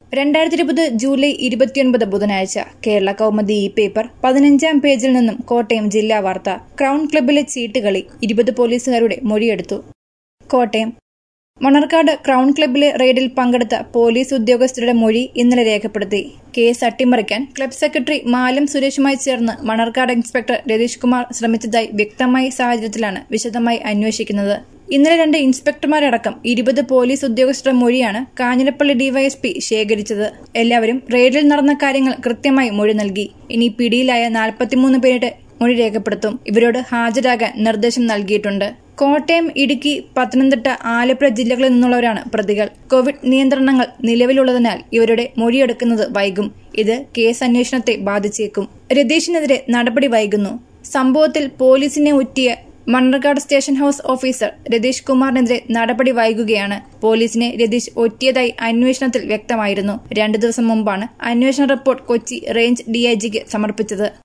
രണ്ടായിരത്തി ഇരുപത് ജൂലൈ ഇരുപത്തിയൊൻപത് ബുധനാഴ്ച കേരള കൗമുദി ഈ പേപ്പർ പതിനഞ്ചാം പേജിൽ നിന്നും കോട്ടയം ജില്ലാ വാർത്ത ക്രൗൺ ക്ലബിലെ ചീട്ടുകളി ഇരുപത് പോലീസുകാരുടെ മൊഴിയെടുത്തു കോട്ടയം മണർക്കാട് ക്രൗൺ ക്ലബിലെ റെയ്ഡിൽ പങ്കെടുത്ത പോലീസ് ഉദ്യോഗസ്ഥരുടെ മൊഴി ഇന്നലെ രേഖപ്പെടുത്തി കേസ് അട്ടിമറിക്കാൻ ക്ലബ് സെക്രട്ടറി മാലം സുരേഷുമായി ചേർന്ന് മണർക്കാട് ഇൻസ്പെക്ടർ രതീഷ് കുമാർ ശ്രമിച്ചതായി വ്യക്തമായ സാഹചര്യത്തിലാണ് വിശദമായി അന്വേഷിക്കുന്നത് ഇന്നലെ രണ്ട് ഇൻസ്പെക്ടർമാരടക്കം ഇരുപത് പോലീസ് ഉദ്യോഗസ്ഥരുടെ മൊഴിയാണ് കാഞ്ഞിരപ്പള്ളി ഡിവൈഎസ്പി ശേഖരിച്ചത് എല്ലാവരും റെയ്ഡിൽ നടന്ന കാര്യങ്ങൾ കൃത്യമായി മൊഴി നൽകി ഇനി പിടിയിലായ നാൽപ്പത്തിമൂന്ന് പേരുടെ മൊഴി രേഖപ്പെടുത്തും ഇവരോട് ഹാജരാകാൻ നിർദ്ദേശം നൽകിയിട്ടുണ്ട് കോട്ടയം ഇടുക്കി പത്തനംതിട്ട ആലപ്പുഴ ജില്ലകളിൽ നിന്നുള്ളവരാണ് പ്രതികൾ കോവിഡ് നിയന്ത്രണങ്ങൾ നിലവിലുള്ളതിനാൽ ഇവരുടെ മൊഴിയെടുക്കുന്നത് വൈകും ഇത് കേസ് അന്വേഷണത്തെ ബാധിച്ചേക്കും രതീഷിനെതിരെ നടപടി വൈകുന്നു സംഭവത്തിൽ പോലീസിനെ ഒറ്റിയ Mannarkkad station house officer Ratheesh കുമാറിനെതിരെ നടപടി വൈകുകയാണ് പോലീസിനെ രതീഷ് ഒറ്റിയതായി അന്വേഷണത്തിൽ വ്യക്തമായിരുന്നു രണ്ടു ദിവസം മുമ്പാണ് അന്വേഷണ റിപ്പോർട്ട് കൊച്ചി റേഞ്ച് ഡിഐജിക്ക് സമർപ്പിച്ചത്